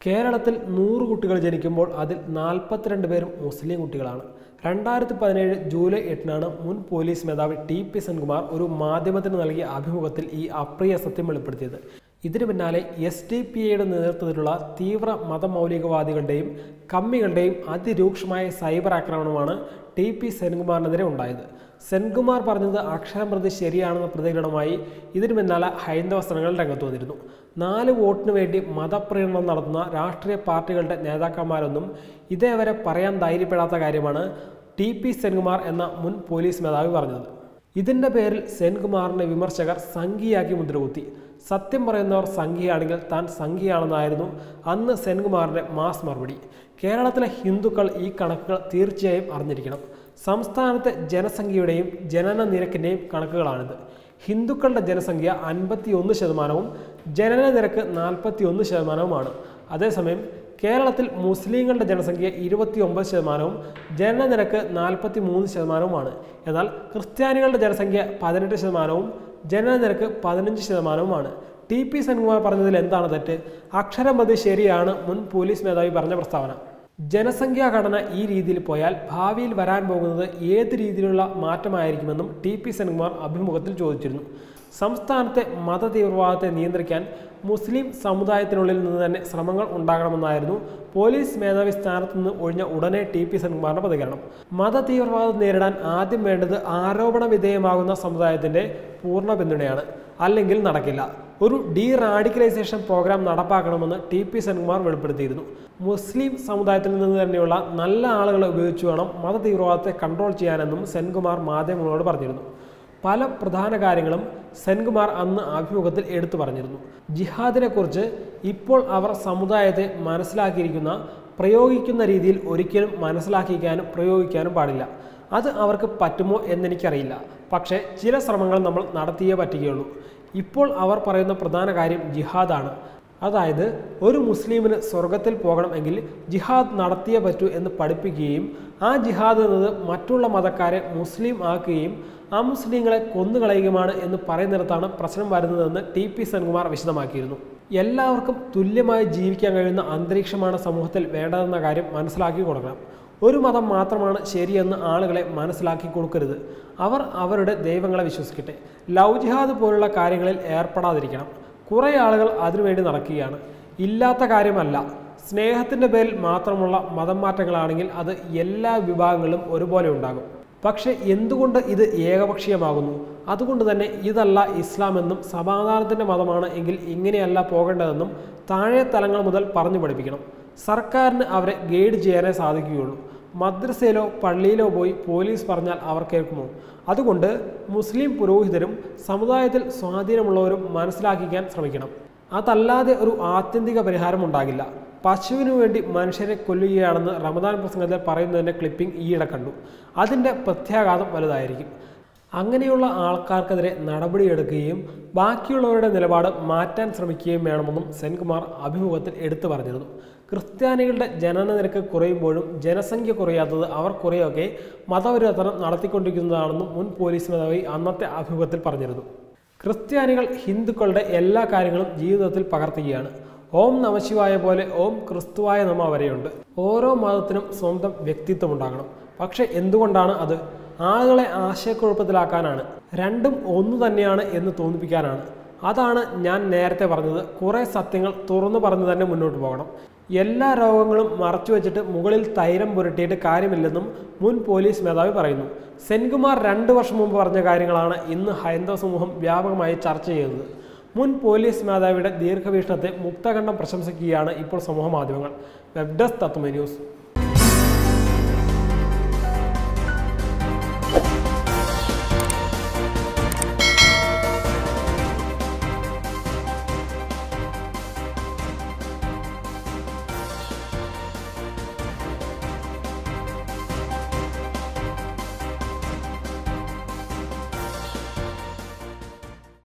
കേരളത്തിൽ നൂറ് കുട്ടികൾ ജനിക്കുമ്പോൾ അതിൽ നാൽപ്പത്തിരണ്ട് പേരും മുസ്ലിം കുട്ടികളാണ് രണ്ടായിരത്തി പതിനേഴ് ജൂലൈ എട്ടിനാണ് മുൻ പോലീസ് മേധാവി ടി പി സെൻകുമാർ ഒരു മാധ്യമത്തിന് നൽകിയ അഭിമുഖത്തിൽ ഈ അപ്രിയ സത്യം വെളിപ്പെടുത്തിയത് ഇതിനു പിന്നാലെ എസ് ഡി പി എയുടെ നേതൃത്വത്തിലുള്ള തീവ്ര മതമൗലികവാദികളുടെയും കമ്മികളുടെയും അതിരൂക്ഷമായ സൈബർ ആക്രമണമാണ് ടി പി സെൻകുമാറിനെതിരെ ഉണ്ടായത് സെൻകുമാർ പറഞ്ഞത് അക്ഷരം പ്രതി ശരിയാണെന്ന പ്രതികരണമായി ഇതിനു പിന്നാലെ ഹൈന്ദവ സംഘങ്ങൾ രംഗത്ത് വന്നിരുന്നു നാല് വോട്ടിന് വേണ്ടി മതപ്രേരണ നടത്തുന്ന രാഷ്ട്രീയ പാർട്ടികളുടെ നേതാക്കന്മാരൊന്നും ഇതേവരെ പറയാൻ ധൈര്യപ്പെടാത്ത കാര്യമാണ് ടി പി സെൻകുമാർ എന്ന മുൻ പോലീസ് മേധാവി പറഞ്ഞത് ഇതിന്റെ പേരിൽ സെൻകുമാറിനെ വിമർശകർ സംഘിയാക്കി മുദ്രകുത്തി സത്യം പറയുന്നവർ സംഘിയാണെങ്കിൽ താൻ സംഘിയാണെന്നായിരുന്നു അന്ന് സെൻകുമാറിന്റെ മാസ് മറുപടി കേരളത്തിലെ ഹിന്ദുക്കൾ ഈ കണക്കുകൾ തീർച്ചയായും അറിഞ്ഞിരിക്കണം സംസ്ഥാനത്തെ ജനസംഖ്യയുടെയും ജനന നിരക്കിൻ്റെയും കണക്കുകളാണിത് ഹിന്ദുക്കളുടെ ജനസംഖ്യ അൻപത്തി ഒന്ന് ശതമാനവും ജനന നിരക്ക് നാൽപ്പത്തി ഒന്ന് ശതമാനവുമാണ് അതേസമയം കേരളത്തിൽ മുസ്ലിങ്ങളുടെ ജനസംഖ്യ ഇരുപത്തി ഒമ്പത് ശതമാനവും ജനനനിരക്ക് നാൽപ്പത്തി മൂന്ന് ശതമാനവുമാണ് എന്നാൽ ക്രിസ്ത്യാനികളുടെ ജനസംഖ്യ പതിനെട്ട് ശതമാനവും ജനനനിരക്ക് പതിനഞ്ച് ശതമാനവുമാണ് ടി പി സെൻകുമാർ പറഞ്ഞതിൽ എന്താണ് തെറ്റ് അക്ഷരം പ്രതി ശരിയാണ് മുൻ പോലീസ് മേധാവി പറഞ്ഞ പ്രസ്താവന ജനസംഖ്യാ ഘടന ഈ രീതിയിൽ പോയാൽ ഭാവിയിൽ വരാൻ പോകുന്നത് ഏത് രീതിയിലുള്ള മാറ്റമായിരിക്കുമെന്നും ടി പി സെൻകുമാർ അഭിമുഖത്തിൽ ചോദിച്ചിരുന്നു സംസ്ഥാനത്തെ മത തീവ്രവാദത്തെ നിയന്ത്രിക്കാൻ മുസ്ലിം സമുദായത്തിനുള്ളിൽ നിന്ന് തന്നെ ശ്രമങ്ങൾ ഉണ്ടാകണമെന്നായിരുന്നു പോലീസ് മേധാവി സ്ഥാനത്ത് നിന്ന് ഒഴിഞ്ഞ ഉടനെ ടി പി സെൻകുമാറിന്റെ പ്രതികരണം മത തീവ്രവാദം നേരിടാൻ ആദ്യം വേണ്ടത് ആരോപണ വിധേയമാകുന്ന സമുദായത്തിന്റെ പൂർണ്ണ പിന്തുണയാണ് അല്ലെങ്കിൽ നടക്കില്ല ഒരു ഡി റാഡിക്കലൈസേഷൻ പ്രോഗ്രാം നടപ്പാക്കണമെന്ന് ടി പി സെൻകുമാർ വെളിപ്പെടുത്തിയിരുന്നു മുസ്ലിം സമുദായത്തിൽ നിന്ന് തന്നെയുള്ള നല്ല ആളുകളെ ഉപയോഗിച്ച് വേണം മത തീവ്രവാദത്തെ കൺട്രോൾ ചെയ്യാനെന്നും സെൻകുമാർ മാധ്യമങ്ങളോട് പറഞ്ഞിരുന്നു പല പ്രധാന കാര്യങ്ങളും സെൻകുമാർ അന്ന് അഭിമുഖത്തിൽ എടുത്തു പറഞ്ഞിരുന്നു ജിഹാദിനെക്കുറിച്ച് ഇപ്പോൾ അവർ സമുദായത്തെ മനസ്സിലാക്കിയിരിക്കുന്ന പ്രയോഗിക്കുന്ന രീതിയിൽ ഒരിക്കലും മനസ്സിലാക്കിക്കാനും പ്രയോഗിക്കാനും പാടില്ല അത് അവർക്ക് പറ്റുമോ എന്നെനിക്കറിയില്ല പക്ഷേ ചില ശ്രമങ്ങൾ നമ്മൾ നടത്തിയേ പറ്റുകയുള്ളൂ ഇപ്പോൾ അവർ പറയുന്ന പ്രധാന കാര്യം ജിഹാദാണ് അതായത് ഒരു മുസ്ലിമിന് സ്വർഗത്തിൽ പോകണമെങ്കിൽ ജിഹാദ് നടത്തിയേ പറ്റൂ എന്ന് പഠിപ്പിക്കുകയും ആ ജിഹാദ് എന്നത് മറ്റുള്ള മതക്കാരെ മുസ്ലിം ആക്കുകയും ആ മുസ്ലിങ്ങളെ കൊന്നുകളയുകയുമാണ് എന്ന് പറയുന്നിടത്താണ് പ്രശ്നം വരുന്നതെന്ന് ടി പി സെൻകുമാർ വിശദമാക്കിയിരുന്നു എല്ലാവർക്കും തുല്യമായി ജീവിക്കാൻ കഴിയുന്ന അന്തരീക്ഷമാണ് സമൂഹത്തിൽ വേണ്ടതെന്ന കാര്യം മനസ്സിലാക്കി കൊടുക്കണം ഒരു മതം മാത്രമാണ് ശരിയെന്ന് ആളുകളെ മനസ്സിലാക്കി കൊടുക്കരുത് അവർ അവരുടെ ദൈവങ്ങളെ വിശ്വസിക്കട്ടെ ലവ് ജിഹാദ് പോലുള്ള കാര്യങ്ങളിൽ ഏർപ്പെടാതിരിക്കണം കുറേ ആളുകൾ അതിനുവേണ്ടി നടക്കുകയാണ് ഇല്ലാത്ത കാര്യമല്ല സ്നേഹത്തിൻ്റെ പേരിൽ മാത്രമുള്ള മതം മാറ്റങ്ങളാണെങ്കിൽ അത് എല്ലാ വിഭാഗങ്ങളിലും ഒരുപോലെ ഉണ്ടാകും പക്ഷേ എന്തുകൊണ്ട് ഇത് ഏകപക്ഷീയമാകുന്നു അതുകൊണ്ട് തന്നെ ഇതല്ല ഇസ്ലാം എന്നും സമാധാനത്തിൻ്റെ മതമാണ് എങ്കിൽ ഇങ്ങനെയല്ല പോകേണ്ടതെന്നും താഴെ തലങ്ങൾ മുതൽ പറഞ്ഞു പഠിപ്പിക്കണം സർക്കാരിന് അവരെ ഗൈഡ് ചെയ്യാനേ സാധിക്കുകയുള്ളൂ മദ്രസയിലോ പള്ളിയിലോ പോയി പോലീസ് പറഞ്ഞാൽ അവർ കേൾക്കുമോ അതുകൊണ്ട് മുസ്ലിം പുരോഹിതരും സമുദായത്തിൽ സ്വാധീനമുള്ളവരും മനസ്സിലാക്കിക്കാൻ ശ്രമിക്കണം അതല്ലാതെ ഒരു ആത്യന്തിക പരിഹാരം ഉണ്ടാകില്ല പശുവിനു വേണ്ടി മനുഷ്യരെ കൊല്ലുകയാണെന്ന് റമദാൻ പ്രസംഗത്തിൽ പറയുന്നതിൻ്റെ ക്ലിപ്പിംഗ് ഈയിടെ കണ്ടു അതിൻ്റെ പ്രത്യാഘാതം വലുതായിരിക്കും അങ്ങനെയുള്ള ആൾക്കാർക്കെതിരെ നടപടിയെടുക്കുകയും ബാക്കിയുള്ളവരുടെ നിലപാട് മാറ്റാൻ ശ്രമിക്കുകയും വേണമെന്നും സെൻകുമാർ അഭിമുഖത്തിൽ എടുത്തു പറഞ്ഞിരുന്നു ക്രിസ്ത്യാനികളുടെ ജനന നിരക്ക് കുറയുമ്പോഴും ജനസംഖ്യ കുറയാത്തത് അവർ കുറേയൊക്കെ മതപരിവർത്തനം നടത്തിക്കൊണ്ടിരിക്കുന്നതാണെന്നും മുൻ പോലീസ് മേധാവി അന്നത്തെ അഭിമുഖത്തിൽ പറഞ്ഞിരുന്നു ക്രിസ്ത്യാനികൾ ഹിന്ദുക്കളുടെ എല്ലാ കാര്യങ്ങളും ജീവിതത്തിൽ പകർത്തുകയാണ് ഓം നമശിവായ പോലെ ഓം ക്രിസ്തുവായ നമ വരെയുണ്ട് ഓരോ മതത്തിനും സ്വന്തം വ്യക്തിത്വം ഉണ്ടാകണം പക്ഷെ എന്തുകൊണ്ടാണ് അത് ആളുകളെ ആശയക്കുഴപ്പത്തിലാക്കാനാണ് രണ്ടും ഒന്നു തന്നെയാണ് എന്ന് തോന്നിപ്പിക്കാനാണ് അതാണ് ഞാൻ നേരത്തെ പറഞ്ഞത് കുറേ സത്യങ്ങൾ തുറന്നു പറഞ്ഞു തന്നെ മുന്നോട്ട് പോകണം എല്ലാ രോഗങ്ങളും മറച്ചു വെച്ചിട്ട് മുകളിൽ തൈരം പുരട്ടിയിട്ട് കാര്യമില്ലെന്നും മുൻ പോലീസ് മേധാവി പറയുന്നു സെൻകുമാർ രണ്ട് വർഷം മുമ്പ് പറഞ്ഞ കാര്യങ്ങളാണ് ഇന്ന് ഹൈന്ദവ സമൂഹം വ്യാപകമായി ചർച്ച ചെയ്യുന്നത് മുൻ പോലീസ് മേധാവിയുടെ ദീർഘവീക്ഷണത്തെ മുക്തകണ്ഠം പ്രശംസിക്കുകയാണ് ഇപ്പോൾ സമൂഹ മാധ്യമങ്ങൾ വെബ് ഡെസ്ക് തത്വമേ ന്യൂസ്